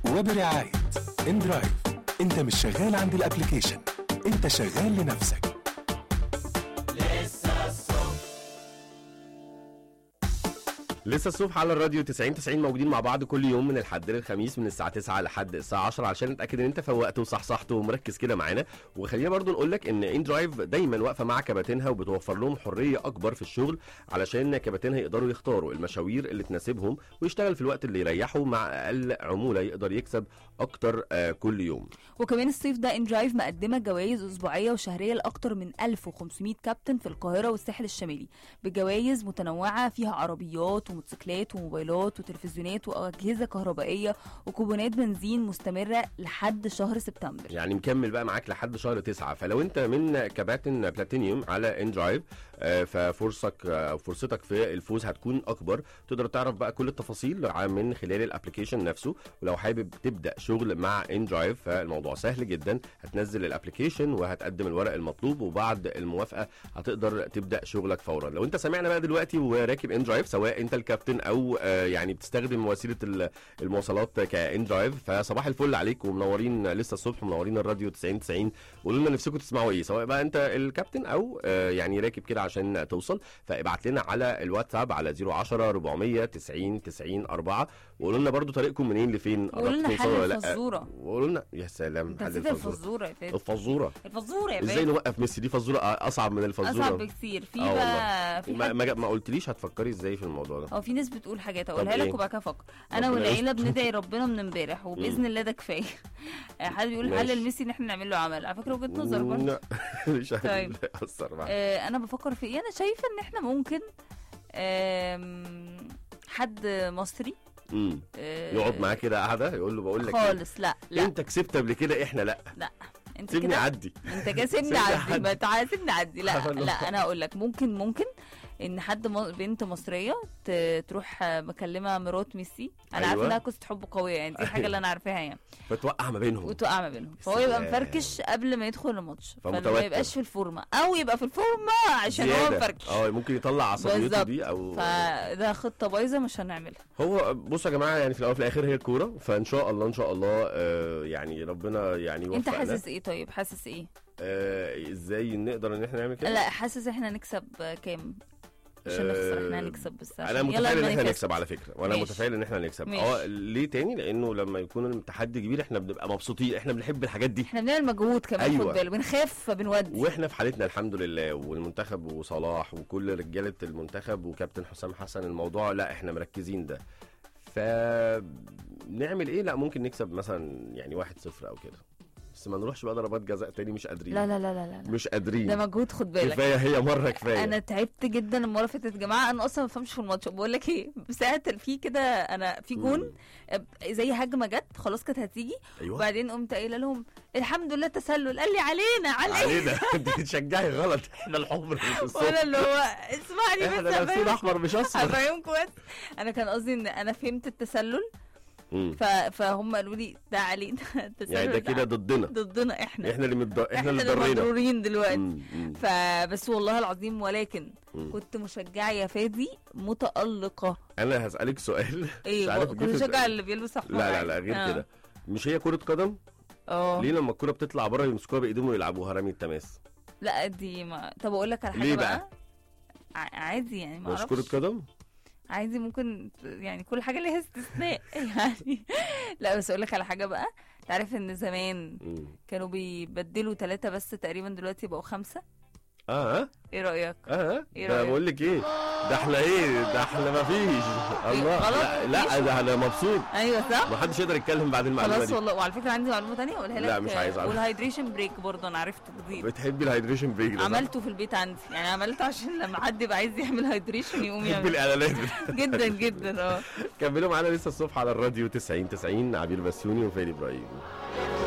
وبرعاية اندرايف انت مش شغال عند الابليكيشن انت شغال لنفسك لسه الصبح على الراديو 90 90 موجودين مع بعض كل يوم من الحد للخميس من الساعه 9 لحد الساعه 10 عشان نتاكد ان انت فوقت وصحصحت ومركز كده معانا وخلينا برضو نقول لك ان ان درايف دايما واقفه مع كباتنها وبتوفر لهم حريه اكبر في الشغل علشان كباتنها يقدروا يختاروا المشاوير اللي تناسبهم ويشتغل في الوقت اللي يريحه مع اقل عموله يقدر يكسب اكتر آه، كل يوم وكمان الصيف ده ان درايف مقدمه جوائز اسبوعيه وشهريه لاكتر من 1500 كابتن في القاهره والساحل الشمالي بجوائز متنوعه فيها عربيات وموتوسيكلات وموبايلات وتلفزيونات واجهزه كهربائيه وكوبونات بنزين مستمره لحد شهر سبتمبر يعني مكمل بقى معاك لحد شهر تسعة فلو انت من كباتن بلاتينيوم على ان درايف آه، ففرصك آه، فرصتك في الفوز هتكون اكبر تقدر تعرف بقى كل التفاصيل ع- من خلال الابلكيشن نفسه ولو حابب تبدا شغل مع ان درايف فالموضوع سهل جدا هتنزل الابلكيشن وهتقدم الورق المطلوب وبعد الموافقه هتقدر تبدا شغلك فورا لو انت سامعنا بقى دلوقتي وراكب ان درايف سواء انت الكابتن او آه، يعني بتستخدم وسيله ال- المواصلات كان درايف فصباح الفل عليك ومنورين لسه الصبح منورين الراديو 90 90 قولوا لنا نفسكم تسمعوا ايه سواء بقى انت الكابتن او آه، يعني راكب كده عشان توصل فابعت لنا على الواتساب على 010 400 90 90 4 وقولوا لنا برضو طريقكم منين لفين وقولوا لنا قربتوا حل توصلوا ولا لأ. الفزورة. وقولوا لنا يا سلام انت حل نسيت الفزوره الفزوره يا فادي الفزوره الفزوره يا ازاي فادي نوقف ميسي دي فزوره اصعب من الفزوره اصعب بكتير في آه بقى في ما, حد ما, ما قلتليش هتفكري ازاي في الموضوع ده هو في ناس بتقول حاجات اقولها إيه؟ لك وبعد كده افكر انا ربنا والعيله يستر. بندعي ربنا من امبارح وباذن الله ده كفايه حد بيقول ماشي. حل لميسي ان احنا نعمل له عمل على فكره وجهه نظر برضه لا، مش طيب. عارف اثر معاك آه انا بفكر في ايه انا شايفه ان احنا ممكن آم، حد مصري مم. آه، يقعد معاه كده قاعده يقول له بقول لك إيه؟ خالص لا لا انت كسبت قبل كده احنا لا لا انت سيبني كده اعدي انت كده سيبني سيبني عدي أعدي. ما تعالى سيبني عدي لا سبحان الله. لا انا هقول لك ممكن ممكن ان حد م... بنت مصريه ت... تروح مكلمه مرات ميسي انا عارفه أيوة. انها قصه حب قويه يعني دي الحاجه اللي انا عارفاها يعني فتوقع ما بينهم وتوقع ما بينهم فهو يبقى سلام. مفركش قبل ما يدخل الماتش فما فمتوتر. يبقاش في الفورمه او يبقى في الفورمه عشان هو زيادة. مفركش اه ممكن يطلع عصبيته بالظبط. دي او فده خطه بايظه مش هنعملها هو بصوا يا جماعه يعني في الاول وفي الاخر هي الكوره فان شاء الله ان شاء الله آه يعني ربنا يعني انت يوفقنا حاسس ايه طيب حاسس ايه آه ازاي نقدر ان احنا نعمل كده لا حاسس احنا نكسب كام مش هنخسر احنا آه، هنكسب بس انا عشان- متفائل يلا ان احنا نكسب. نكسب على فكره وانا ماشي. متفائل ان احنا نكسب ماشي. اه ليه تاني لانه لما يكون التحدي كبير احنا بنبقى مبسوطين احنا بنحب الحاجات دي احنا بنعمل مجهود كمان أيوة. خد بالك بنخاف فبنودي واحنا في حالتنا الحمد لله والمنتخب وصلاح وكل رجاله المنتخب وكابتن حسام حسن الموضوع لا احنا مركزين ده ف نعمل ايه لا ممكن نكسب مثلا يعني واحد صفر او كده بس ما نروحش بقى ضربات جزاء تاني مش قادرين لا لا لا لا لا, لا. مش قادرين ده مجهود خد بالك كفايه هي مره كفايه انا تعبت جدا المره اللي فاتت يا جماعه انا اصلا ما بفهمش في الماتش بقول لك ايه ساعه في كده انا في جون زي هجمه جت خلاص كانت هتيجي ايوه وبعدين قمت قايله لهم الحمد لله تسلل قال لي علينا علينا علينا انت بتشجعي غلط احنا الحمر في الصف وانا اللي هو اسمعني احنا بس لابسين هفهم- احمر مش اصفر هفهمكم بس انا كان قصدي ان انا فهمت التسلل مم. ف... فهم قالوا لي ده علينا التسلل يعني ده كده ضدنا ضدنا احنا احنا اللي مد... احنا احنا اللي اللي ضرينا مضرورين دلوقتي مم، مم. فبس والله العظيم ولكن مم. كنت مشجعه يا فادي متألقة انا هسألك سؤال مش ايه عارف كنت أجيب مشجع السؤال. اللي بيلبس احمر لا لا عادي. لا غير آه. كده مش هي كرة قدم اه ليه لما الكرة بتطلع بره يمسكوها بايديهم ويلعبوها رمي التماس لا دي ما طب اقول لك على حاجه ليه بقى, بقى؟ ع- عادي يعني ما مش اعرفش كرة قدم عادي ممكن ت- يعني كل حاجه ليها استثناء يعني لا بس اقول لك على حاجه بقى تعرف ان زمان مم. كانوا بيبدلوا ثلاثة بس تقريبا دلوقتي بقوا خمسة اه ايه رأيك؟ اه إيه ده رأيك؟ بقول لك ايه ده احنا ايه ده احنا ما فيش الله غلط؟ لا, لا ده انا مبسوط ايوه صح؟ ما حدش يقدر يتكلم بعد المعلومه خلاص دي والله وعلى فكرة عندي معلومة تانية اقولها لك لا، مش عايز أعرف. والهايدريشن بريك برضه انا عرفته جديد بتحبي الهيدريشن بريك ده صح؟ عملته في البيت عندي يعني عملته عشان لما حد يبقى عايز يعمل هايدريشن يقوم بتحبي يعمل الاعلانات جدا جدا اه كملوا معانا لسه الصبح على الراديو 90 90 عبير بسيوني وفادي ابراهيم